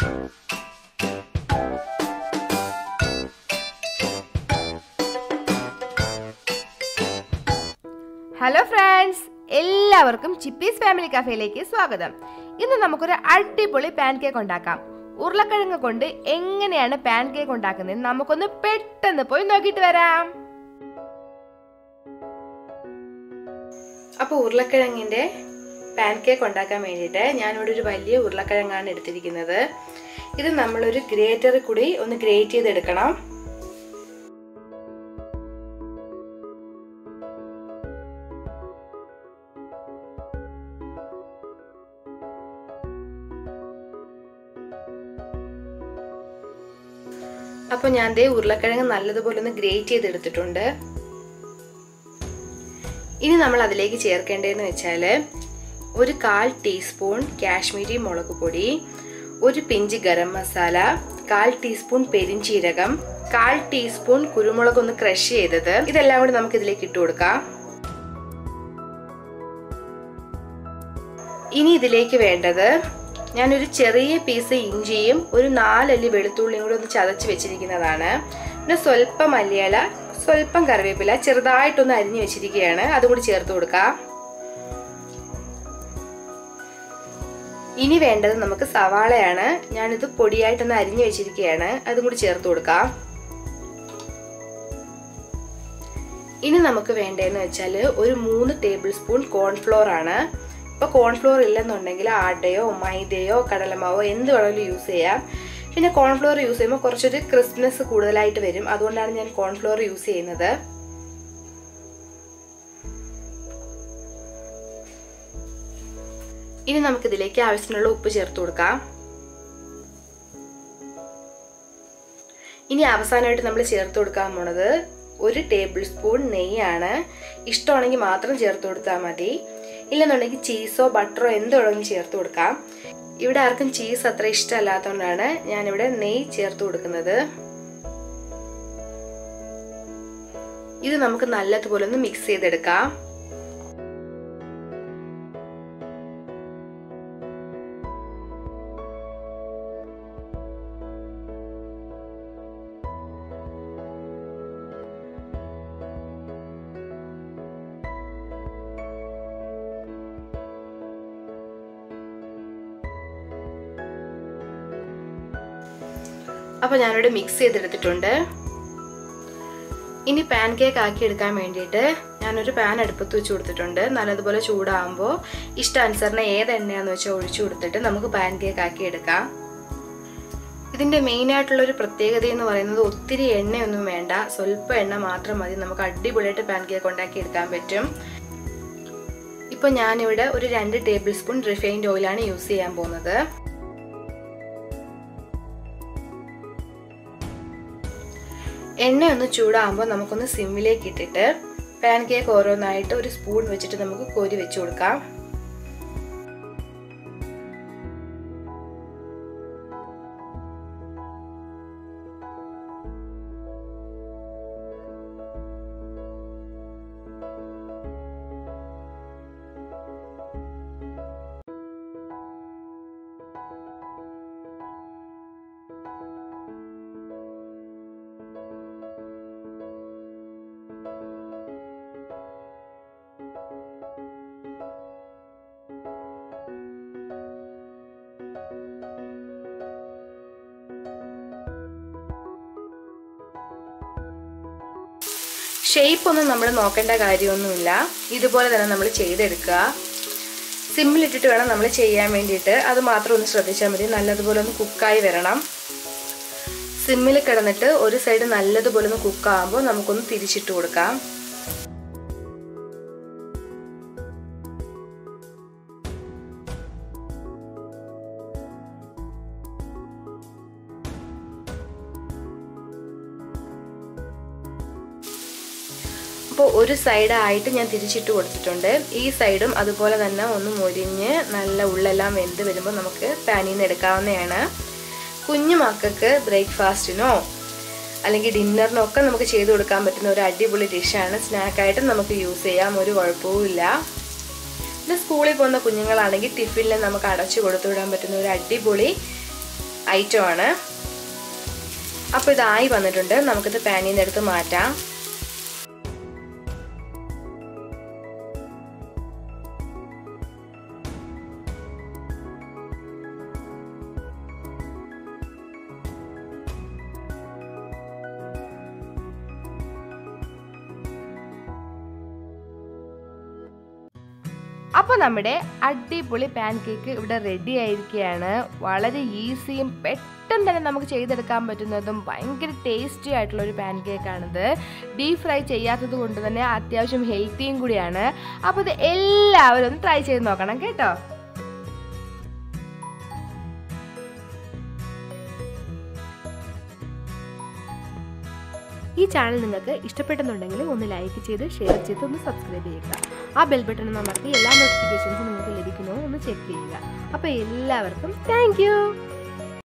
hello friends എല്ലാവർക്കും ചിപ്പീസ് family കഫേയിലേക്ക് സ്വാഗതം ഇന്ന് നമുക്കൊരു അടിപൊളി പാൻ കേക്ക് ഉണ്ടാക്കാം ഉരുളക്കിഴങ്ങ് കൊണ്ട് എങ്ങനെയാണ് പാൻ കേക്ക് ഉണ്ടാക്കുന്നത് നമുക്കൊന്ന് പെട്ടെന്ന് പോയി നോക്കിയിട്ട് വരാം അപ്പോൾ ഉരുളക്കിഴങ്ങിൻ്റെ പാൻ കേക്ക് ഉണ്ടാക്കാൻ വേണ്ടിയിട്ട് ഞാനിവിടെ ഒരു വലിയ ഉരുളക്കിഴങ്ങാണ് എടുത്തിരിക്കുന്നത് ഇത് നമ്മളൊരു ഗ്രേറ്ററിൽ കൂടി ഒന്ന് ഗ്രേറ്റ് ചെയ്തെടുക്കണം അപ്പോൾ ഞാൻ ദേ ഉരുളക്കിഴങ്ങ് നല്ലതുപോലെ ഒന്ന് ഗ്രേറ്റ് ചെയ്തെടുത്തിട്ടുണ്ട് ഇനി നമ്മൾ അതിലേക്ക് ചേർക്കേണ്ടതെന്ന് വെച്ചാൽ ഒരു കാൽ ടീസ്പൂൺ കാശ്മീരി മുളക് പൊടി ഒരു പിഞ്ച് ഗരം മസാല കാൽ ടീസ്പൂൺ പെരിഞ്ചീരകം കാൽ ടീസ്പൂൺ കുരുമുളക് ഒന്ന് ക്രഷ് ചെയ്തത് ഇതെല്ലാം കൂടി നമുക്ക് ഇതിലേക്ക് ഇട്ട് കൊടുക്കാം ഇനി ഇതിലേക്ക് വേണ്ടത് ഞാനൊരു ചെറിയ പീസ് ഇഞ്ചിയും ഒരു നാലല്ലി വെളുത്തുള്ളിയും കൂടി ഒന്ന് ചതച്ച് വെച്ചിരിക്കുന്നതാണ് പിന്നെ സ്വല്പം മല്ലിയില സ്വല്പം കറിവേപ്പില ചെറുതായിട്ടൊന്ന് അരിഞ്ഞു വെച്ചിരിക്കുകയാണ് അതും കൂടി ചേർത്ത് കൊടുക്കാം ഇനി വേണ്ടത് നമുക്ക് സവാളയാണ് ഞാനിത് പൊടിയായിട്ടൊന്ന് അരിഞ്ഞു വെച്ചിരിക്കുകയാണ് അതും കൂടി ചേർത്ത് കൊടുക്കാം ഇനി നമുക്ക് വേണ്ടതെന്ന് വെച്ചാൽ ഒരു മൂന്ന് ടേബിൾ സ്പൂൺ കോൺഫ്ലോർ ആണ് ഇപ്പോൾ കോൺഫ്ലോർ ഇല്ലെന്നുണ്ടെങ്കിൽ ആടയോ മൈദയോ കടലമാവോ എന്ത് വേണമെങ്കിലും യൂസ് ചെയ്യാം പിന്നെ കോൺഫ്ലോർ യൂസ് ചെയ്യുമ്പോൾ കുറച്ചൊരു ക്രിസ്പ്നെസ് കൂടുതലായിട്ട് വരും അതുകൊണ്ടാണ് ഞാൻ കോൺഫ്ലോർ യൂസ് ചെയ്യുന്നത് ഇനി നമുക്കിതിലേക്ക് ആവശ്യത്തിനുള്ള ഉപ്പ് ചേർത്ത് കൊടുക്കാം ഇനി അവസാനമായിട്ട് നമ്മൾ ചേർത്ത് കൊടുക്കാൻ പോണത് ഒരു ടേബിൾ സ്പൂൺ നെയ്യാണ് ഇഷ്ടമാണെങ്കിൽ മാത്രം ചേർത്ത് കൊടുത്താൽ മതി ഇല്ലെന്നുണ്ടെങ്കിൽ ചീസോ ബട്ടറോ എന്ത് വേണമെങ്കിലും ചേർത്ത് കൊടുക്കാം ഇവിടെ ആർക്കും ചീസ് അത്ര ഇഷ്ടമല്ലാത്തതുകൊണ്ടാണ് ഞാനിവിടെ നെയ്യ് ചേർത്ത് കൊടുക്കുന്നത് ഇത് നമുക്ക് നല്ലതുപോലെ ഒന്ന് മിക്സ് ചെയ്തെടുക്കാം അപ്പോൾ ഞാനിവിടെ മിക്സ് ചെയ്തെടുത്തിട്ടുണ്ട് ഇനി പാൻ കേക്ക് ആക്കി എടുക്കാൻ വേണ്ടിയിട്ട് ഞാനൊരു പാൻ അടുപ്പത്ത് വെച്ച് കൊടുത്തിട്ടുണ്ട് നല്ലതുപോലെ ചൂടാകുമ്പോൾ ഇഷ്ടാനുസരണം ഏത് എണ്ണയാണെന്ന് വെച്ചാൽ ഒഴിച്ചു കൊടുത്തിട്ട് നമുക്ക് പാൻ കേക്ക് ആക്കി എടുക്കാം ഇതിൻ്റെ മെയിനായിട്ടുള്ളൊരു പ്രത്യേകത എന്ന് പറയുന്നത് ഒത്തിരി എണ്ണയൊന്നും വേണ്ട സ്വല്പം എണ്ണ മാത്രം മതി നമുക്ക് അടിപൊളിയായിട്ട് പാൻ കേക്ക് ഉണ്ടാക്കി എടുക്കാൻ പറ്റും ഇപ്പോൾ ഞാനിവിടെ ഒരു രണ്ട് ടേബിൾ സ്പൂൺ റിഫൈൻഡ് ഓയിലാണ് യൂസ് ചെയ്യാൻ പോകുന്നത് എണ്ണ ഒന്ന് ചൂടാകുമ്പോൾ നമുക്കൊന്ന് സിമ്മിലേക്ക് ഇട്ടിട്ട് പാൻ കേക്ക് ഓരോന്നായിട്ട് ഒരു സ്പൂൺ വെച്ചിട്ട് നമുക്ക് കോരി വെച്ച് കൊടുക്കാം ഷേപ്പ് ഒന്നും നമ്മൾ നോക്കേണ്ട കാര്യമൊന്നുമില്ല ഇതുപോലെ തന്നെ നമ്മൾ ചെയ്തെടുക്കുക സിമ്മിലിട്ടിട്ട് വേണം നമ്മൾ ചെയ്യാൻ വേണ്ടിയിട്ട് അത് മാത്രം ഒന്ന് ശ്രദ്ധിച്ചാൽ മതി നല്ലതുപോലെ ഒന്ന് കുക്കായി വരണം സിമ്മിൽ കിടന്നിട്ട് ഒരു സൈഡ് നല്ലതുപോലെ ഒന്ന് കുക്കാകുമ്പോൾ നമുക്കൊന്ന് തിരിച്ചിട്ട് കൊടുക്കാം അപ്പോൾ ഒരു സൈഡായിട്ട് ഞാൻ തിരിച്ചിട്ട് കൊടുത്തിട്ടുണ്ട് ഈ സൈഡും അതുപോലെ തന്നെ ഒന്ന് മൊരിഞ്ഞ് നല്ല ഉള്ളെല്ലാം വെന്ത് വരുമ്പോൾ നമുക്ക് പാനിൽ നിന്ന് എടുക്കാവുന്നതാണ് കുഞ്ഞു മക്കൾക്ക് ബ്രേക്ക്ഫാസ്റ്റിനോ അല്ലെങ്കിൽ ഡിന്നറിനോ ഒക്കെ നമുക്ക് ചെയ്ത് കൊടുക്കാൻ പറ്റുന്ന ഒരു അടിപൊളി ഡിഷാണ് സ്നാക്കായിട്ടും നമുക്ക് യൂസ് ചെയ്യാം ഒരു കുഴപ്പവുമില്ല പിന്നെ സ്കൂളിൽ പോകുന്ന കുഞ്ഞുങ്ങളാണെങ്കിൽ ടിഫിനിൽ നമുക്ക് അടച്ചു കൊടുത്തു വിടാൻ പറ്റുന്ന ഒരു അടിപൊളി ഐറ്റമാണ് അപ്പോൾ ഇതായി വന്നിട്ടുണ്ട് നമുക്കിത് പാനിൽ നിന്ന് എടുത്ത് മാറ്റാം അപ്പോൾ നമ്മുടെ അടിപൊളി പാൻ കേക്ക് ഇവിടെ റെഡി ആയിരിക്കുകയാണ് വളരെ ഈസിയും പെട്ടെന്ന് തന്നെ നമുക്ക് ചെയ്തെടുക്കാൻ പറ്റുന്നതും ഭയങ്കര ടേസ്റ്റി ആയിട്ടുള്ള ഒരു പാൻ കേക്കാണിത് ഡീപ് ഫ്രൈ ചെയ്യാത്തത് കൊണ്ട് തന്നെ അത്യാവശ്യം ഹെൽത്തിയും കൂടിയാണ് അപ്പോൾ ഇത് എല്ലാവരും ഒന്ന് ട്രൈ ചെയ്ത് നോക്കണം കേട്ടോ ഈ ചാനൽ നിങ്ങൾക്ക് ഇഷ്ടപ്പെട്ടെന്നുണ്ടെങ്കിൽ ഒന്ന് ലൈക്ക് ചെയ്ത് ഷെയർ ചെയ്ത് ഒന്ന് സബ്സ്ക്രൈബ് ചെയ്യുക ആ ബെൽ ബട്ടൺ അമർത്തി എല്ലാ നോട്ടിഫിക്കേഷൻസും നിങ്ങൾക്ക് ലഭിക്കുമോ ഒന്ന് ചെക്ക് ചെയ്യുക അപ്പോൾ എല്ലാവർക്കും താങ്ക്